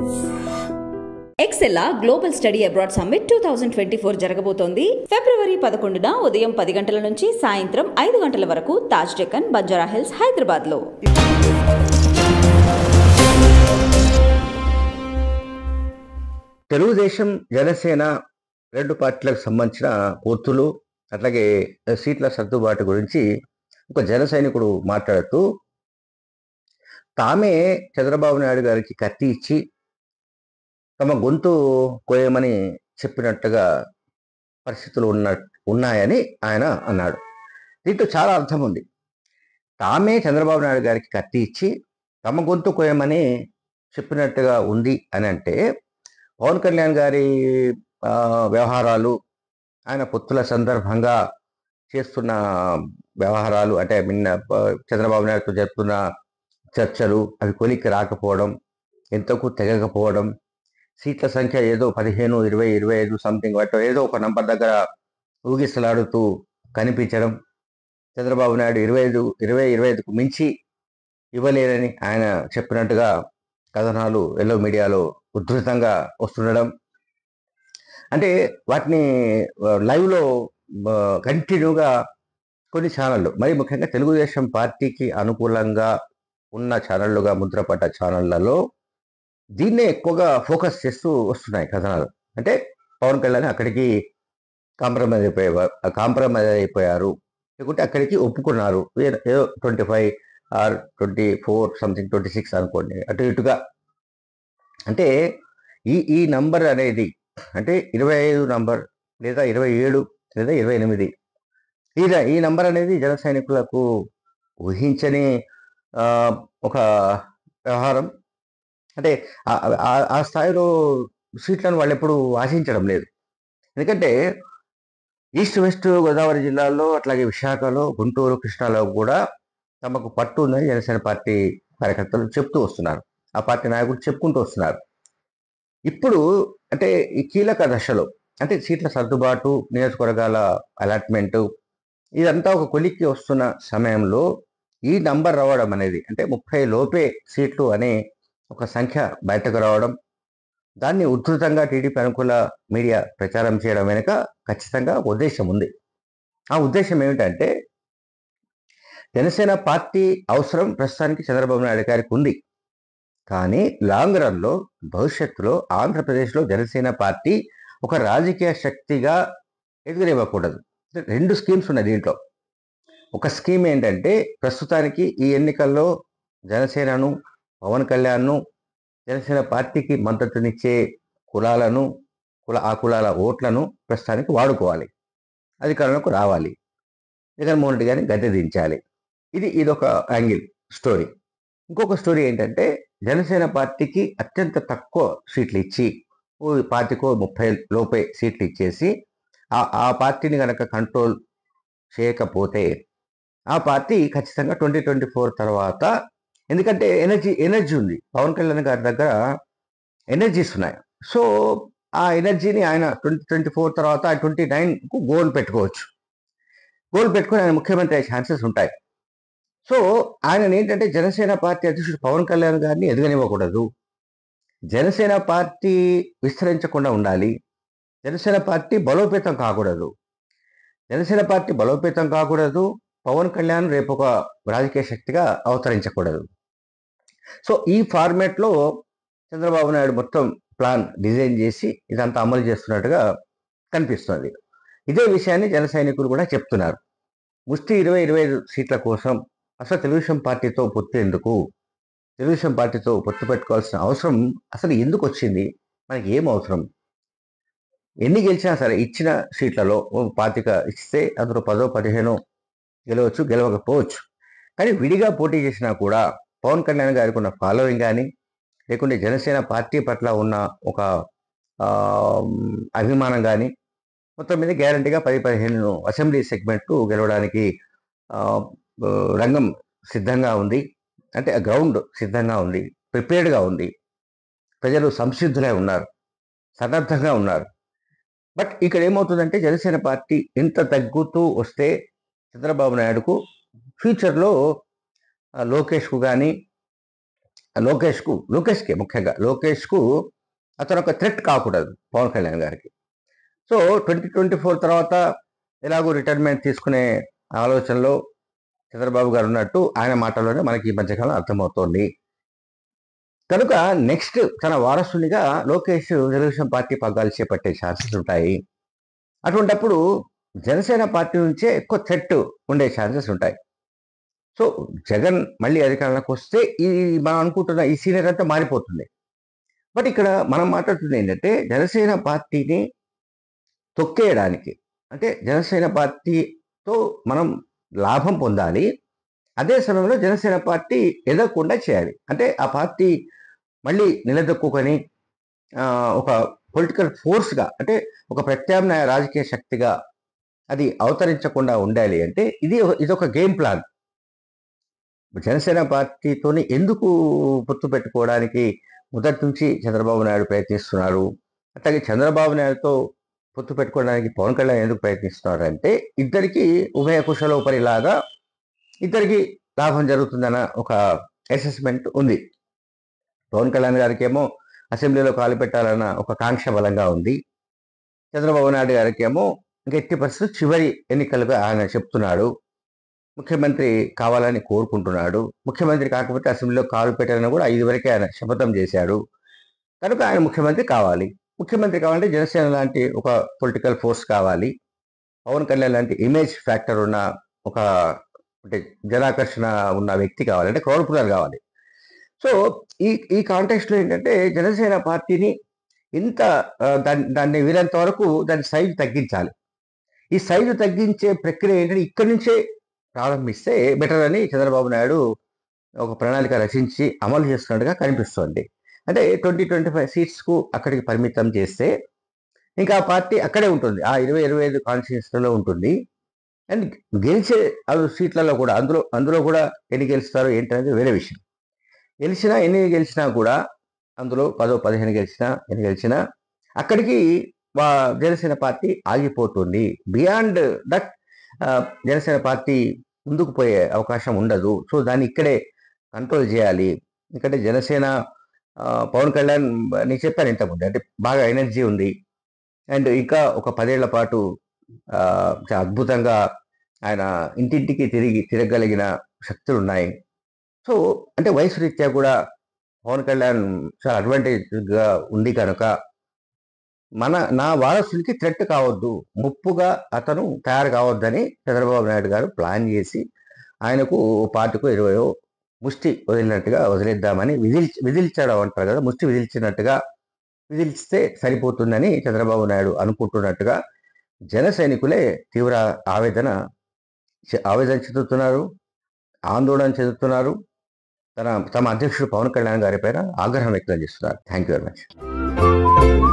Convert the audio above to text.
ఎక్సెల్లా global study abroad summit two thousand twenty four జరగబోతోంది ఫిబ్రవరి పదకొండున ఉదయం పది గంటల నుంచి సాయంత్రం ఐదు గంటల వరకు తాజ్ డెక్కన్ బంజారా హిల్స్ హైదరాబాద్లో తెలుగుదేశం జనసేన రెండు పార్టీలకు సంబంధించిన పొత్తులు అట్లాగే సీట్ల సర్దుబాటు గురించి ఒక జన సైనికుడు మాట్లాడుతూ తామే చంద్రబాబు నాయుడు గారికి కత్తి ఇచ్చి తమ గొంతు కోయమని చెప్పినట్టుగా పరిస్థితులు ఉన్న ఉన్నాయని ఆయన అన్నాడు దీంట్లో చాలా అర్థం ఉంది తామే చంద్రబాబు నాయుడు గారికి కత్తి ఇచ్చి తమ గొంతు కోయమని చెప్పినట్టుగా ఉంది అని అంటే పవన్ కళ్యాణ్ గారి ఆ, వ్యవహారాలు ఆయన పొత్తుల సందర్భంగా చేస్తున్న వ్యవహారాలు అంటే నిన్న ఆ, చంద్రబాబు నాయుడుతో జరుపుతున్న చర్చలు అవి కొలిక్కి రాకపోవడం ఎంతకు తెగకపోవడం సీట్ల సంఖ్య ఏదో పదిహేను ఇరవై ఇరవై ఐదు సంథింగ్ వాటి ఏదో ఒక నంబర్ దగ్గర ఊగిసలాడుతూ కనిపించడం చంద్రబాబు నాయుడు ఇరవై ఐదు ఇరవై ఇరవై ఐదుకు మించి ఇవ్వలేరని ఆయన చెప్పినట్టుగా కథనాలు ఎల్లో మీడియాలో ఉధృతంగా వస్తుండడం అంటే వాటిని ఆ, లైవ్లో ఆ, కంటిన్యూగా కొన్ని ఛానళ్ళు మరి ముఖ్యంగా తెలుగుదేశం పార్టీకి అనుకూలంగా ఉన్న ఛానళ్ళుగా ముద్రపడ్డ ఛానళ్లలో దీన్నే ఎక్కువగా ఫోకస్ చేస్తూ వస్తున్నాయి కథనాలు అంటే పవన్ కళ్యాణ్ అక్కడికి కాంప్రమైజ్ అయిపోయే కాంప్రమైజ్ అయిపోయారు లేకుంటే అక్కడికి ఒప్పుకున్నారు ఏ- ఏదో twenty five or twenty four something twenty six అనుకోండి అటు ఇటుగా అంటే ఈ ఈ నంబర్ అనేది అంటే ఇరవై ఐదు నంబర్ లేదా ఇరవై ఏడు లేదా ఇరవై ఎనిమిది ఈ ర- ఈ నంబర్ అనేది జన సైనికులకు ఊహించని ఆ, ఒక వ్యవహారం అంటే ఆ- ఆ- ఆ స్థాయిలో సీట్లను వాళ్ళు ఎప్పుడు ఆశించడం లేదు ఎందుకంటే ఈస్ట్ వెస్ట్ గోదావరి జిల్లాల్లో అట్లాగే విశాఖలో గుంటూరు కృష్ణాలో కూడా తమకు పట్టు ఉందని జనసేన పార్టీ కార్యకర్తలు చెప్తూ వస్తున్నారు ఆ పార్టీ నాయకులు చెప్పుకుంటూ వస్తున్నారు ఇప్పుడు అంటే ఈ కీలక దశలో అంటే సీట్ల సర్దుబాటు నియోజకవర్గాల అలాట్మెంట్ ఇదంతా ఒక కొలిక్కి వస్తున్న సమయంలో ఈ నంబర్ రావడం అనేది అంటే ముప్పై లోపే సీట్లు అనే ఒక సంఖ్య బయటకు రావడం దాన్ని ఉధృతంగా టీడీపీ అనుకూల మీడియా ప్రచారం చేయడం వెనుక ఖచ్చితంగా ఒక ఉద్దేశం ఉంది ఆ ఉద్దేశం ఏమిటంటే జనసేన పార్టీ అవసరం ప్రస్తుతానికి చంద్రబాబు నాయుడు గారికి ఉంది కానీ లాంగ్ రన్లో భవిష్యత్తులో ఆంధ్రప్రదేశ్లో జనసేన పార్టీ ఒక రాజకీయ శక్తిగా ఎదుగునివ్వకూడదు రెండు స్కీమ్స్ ఉన్నాయి దీంట్లో ఒక స్కీమ్ ఏంటంటే ప్రస్తుతానికి ఈ ఎన్నికల్లో జనసేనను పవన్ కళ్యాణ్ను జనసేన పార్టీకి మద్దతునిచ్చే కులాలను కుల ఆ కులాల ఓట్లను ప్రస్తుతానికి వాడుకోవాలి అధికారంలోకి రావాలి జగన్మోహన్ రెడ్డి గారిని గద్దె దించాలి ఇది ఇదొక యాంగిల్ స్టోరీ ఇంకొక స్టోరీ ఏంటంటే జనసేన పార్టీకి అత్యంత తక్కువ సీట్లు ఇచ్చి ఓ పార్టీకో ముప్పై లోపే సీట్లు ఇచ్చేసి ఆ ఆ పార్టీని కనుక కంట్రోల్ చేయకపోతే ఆ పార్టీ ఖచ్చితంగా ట్వంటీ ట్వంటీ ఫోర్ తర్వాత ఎందుకంటే ఎనర్జీ ఎనర్జీ ఉంది పవన్ కళ్యాణ్ గారి దగ్గర ఎనర్జీస్ ఉన్నాయి సో ఆ ఎనర్జీని ఆయన ట్వంటీ ట్వంటీ ఫోర్ తర్వాత ట్వంటీ నైన్కు గోల్ పెట్టుకోవచ్చు గోల్ పెట్టుకొని ఆయన ముఖ్యమంత్రి అయ్యే ఛాన్సెస్ ఉంటాయి సో ఆయన ఏంటంటే జనసేన పార్టీ అధ్యక్షుడు పవన్ కళ్యాణ్ గారిని ఎదగనివ్వకూడదు జనసేన పార్టీ విస్తరించకుండా ఉండాలి జనసేన పార్టీ బలోపేతం కాకూడదు జనసేన పార్టీ బలోపేతం కాకూడదు పవన్ కళ్యాణ్ రేపు ఒక రాజకీయ శక్తిగా అవతరించకూడదు సో ఈ ఫార్మేట్లో చంద్రబాబు నాయుడు మొత్తం ప్లాన్ డిజైన్ చేసి ఇదంతా అమలు చేస్తున్నట్టుగా కనిపిస్తుంది ఇదే విషయాన్ని జన సైనికులు కూడా చెప్తున్నారు ముష్టి ఇరవై ఇరవై ఐదు సీట్ల కోసం అసలు తెలుగుదేశం పార్టీతో పొత్తు ఎందుకు తెలుగుదేశం పార్టీతో పొత్తు పెట్టుకోవాల్సిన అవసరం అసలు ఎందుకు వచ్చింది మనకి ఏం అవసరం ఎన్ని గెలిచినా సరే ఇచ్చిన సీట్లలో ఓ పాతిక ఇస్తే అందులో పదో పదిహేనో గెలవచ్చు గెలవకపోవచ్చు కానీ విడిగా పోటీ చేసినా కూడా పవన్ కళ్యాణ్ గారికి ఉన్న ఫాలోయింగ్ కానీ లేకుంటే జనసేన పార్టీ పట్ల ఉన్న ఒక ఆ, అభిమానం కానీ మొత్తం మీద గ్యారంటీగా పది పదిహేను అసెంబ్లీ సెగ్మెంట్ గెలవడానికి ఆ, ఆ, రంగం సిద్ధంగా ఉంది అంటే గ్రౌండ్ సిద్ధంగా ఉంది ప్రిపేర్డ్గా ఉంది ప్రజలు సంసిద్ధులై ఉన్నారు సన్నద్ధంగా ఉన్నారు బట్ ఇక్కడ ఏమవుతుందంటే జనసేన పార్టీ ఇంత తగ్గుతూ వస్తే చంద్రబాబు నాయుడుకు ఫ్యూచర్లో ఆ, లోకేష్కు కానీ లోకేష్కు లోకేష్కే ముఖ్యంగా లోకేష్కు అతను ఒక థ్రెట్ కాకూడదు పవన్ కళ్యాణ్ గారికి సో ట్వంటీ ట్వంటీ ఫోర్ తర్వాత ఎలాగో రిటైర్మెంట్ తీసుకునే ఆలోచనలో చంద్రబాబు గారు ఉన్నట్టు ఆయన మాటల్లోనే మనకి ఈ మధ్యకాలం అర్థమవుతోంది కనుక నెక్స్ట్ తన వారసునిగా లోకేష్ తెలుగుదేశం పార్టీ పగ్గాలు చేపట్టే ఛాన్సెస్ ఉంటాయి అటువంటప్పుడు జనసేన పార్టీ నుంచే ఎక్కువ థ్రెట్ ఉండే ఛాన్సెస్ ఉంటాయి సో జగన్ మళ్ళీ అధికారంలోకి వస్తే ఈ మనం అనుకుంటున్న ఈ సీనియర్ అంతా మారిపోతుంది బట్ ఇక్కడ మనం మాట్లాడుతుంది ఏంటంటే జనసేన పార్టీని తొక్కేయడానికి అంటే జనసేన పార్టీతో మనం లాభం పొందాలి అదే సమయంలో జనసేన పార్టీ ఎదగకుండా చేయాలి అంటే ఆ పార్టీ మళ్ళీ నిలదొక్కుని ఆ, ఒక పొలిటికల్ ఫోర్స్గా అంటే ఒక ప్రత్యామ్నాయ రాజకీయ శక్తిగా అది అవతరించకుండా ఉండాలి అంటే ఇది ఒక- ఇది ఒక గేమ్ ప్లాన్ జనసేన పార్టీతోని ఎందుకు పొత్తు పెట్టుకోవడానికి మొదటి నుంచి చంద్రబాబు నాయుడు ప్రయత్నిస్తున్నారు అట్లాగే చంద్రబాబు నాయుడుతో పొత్తు పెట్టుకోవడానికి పవన్ కళ్యాణ్ ఎందుకు ప్రయత్నిస్తున్నారు అంటే ఇద్దరికి ఉభయ కుశలోపరిలాగా ఇద్దరికి లాభం జరుగుతుందన్న ఒక అసెస్మెంట్ ఉంది పవన్ కళ్యాణ్ గారికి ఏమో అసెంబ్లీలో కాలు పెట్టాలన్న ఒక కాంక్ష బలంగా ఉంది చంద్రబాబు నాయుడు గారికి ఏమో గట్టి పరిస్థితి చివరి ఎన్నికలుగా ఆయన చెప్తున్నాడు ముఖ్యమంత్రి కావాలని కోరుకుంటున్నాడు ముఖ్యమంత్రి కాకపోతే అసెంబ్లీలో కాలు పెట్టాలని కూడా ఐదు వరకే ఆయన శపథం చేశాడు కనుక ఆయన ముఖ్యమంత్రి కావాలి ముఖ్యమంత్రి కావాలంటే జనసేన లాంటి ఒక పొలిటికల్ ఫోర్స్ కావాలి పవన్ కళ్యాణ్ లాంటి ఇమేజ్ ఫ్యాక్టర్ ఉన్న ఒక అంటే జనాకర్షణ ఉన్న వ్యక్తి కావాలి అంటే క్రౌడ్ పులర్ కావాలి సో ఈ ఈ కాంటెక్స్ట్లో ఏంటంటే జనసేన పార్టీని ఇంత ఆ, దాన్ని దాన్ని వీరంత వరకు దాని సైజు తగ్గించాలి ఈ సైజు తగ్గించే ప్రక్రియ ఏంటంటే ఇక్కడి నుంచే ప్రారంభిస్తే బెటర్ అని చంద్రబాబు నాయుడు ఒక ప్రణాళిక రచించి అమలు చేస్తున్నట్టుగా కనిపిస్తోంది అంటే ట్వంటీ ట్వంటీ ఫైవ్ సీట్స్కు అక్కడికి పరిమితం చేస్తే ఇంకా ఆ పార్టీ అక్కడే ఉంటుంది ఆ ఇరవై ఇరవై ఐదు కాన్స్టిట్యూన్సీలో ఉంటుంది అండ్ గెలిచే ఆ సీట్లలో కూడా అందులో అందులో కూడా ఎన్ని గెలుస్తారో ఏంటనేది వేరే విషయం గెలిచినా ఎన్ని గెలిచినా కూడా అందులో పదో పదిహేను గెలిచినా ఎన్ని గెలిచినా అక్కడికి వా జనసేన పార్టీ ఆగిపోతుంది బియాండ్ దట్ జనసేన పార్టీ ముందుకు పోయే అవకాశం ఉండదు సో దాన్ని ఇక్కడే కంట్రోల్ చేయాలి ఎందుకంటే జనసేన ఆ, పవన్ కళ్యాణ్ నేను చెప్పాను ఇంతకుముందు అంటే బాగా ఎనర్జీ ఉంది అండ్ ఇంకా ఒక పదేళ్ల పాటు ఆ, చాలా అద్భుతంగా ఆయన ఇంటింటికి తిరిగి తిరగలిగిన శక్తులు ఉన్నాయి సో అంటే వయసు రీత్యా కూడా పవన్ కళ్యాణ్ చాలా అడ్వాంటేజ్గా ఉంది కనుక మన నా వారసుడికి థ్రెట్ కావద్దు ముప్పుగా అతను తయారు కావద్దని చంద్రబాబు నాయుడు గారు ప్లాన్ చేసి ఆయనకు ఓ పార్టీకు ఇరవయో ముష్టి వదిలినట్టుగా వదిలేద్దామని విధిల్ విధిల్చడం అంటారు కదా ముష్టి విధిల్చినట్టుగా విధిల్చితే సరిపోతుందని చంద్రబాబు నాయుడు అనుకుంటున్నట్టుగా జన సైనికులే తీవ్ర ఆవేదన చె- ఆవేదన చెందుతున్నారు ఆందోళన చెందుతున్నారు తన తమ అధ్యక్షుడు పవన్ కళ్యాణ్ గారి పైన ఆగ్రహం వ్యక్తం చేస్తున్నారు థ్యాంక్ యూ వెరీ మచ్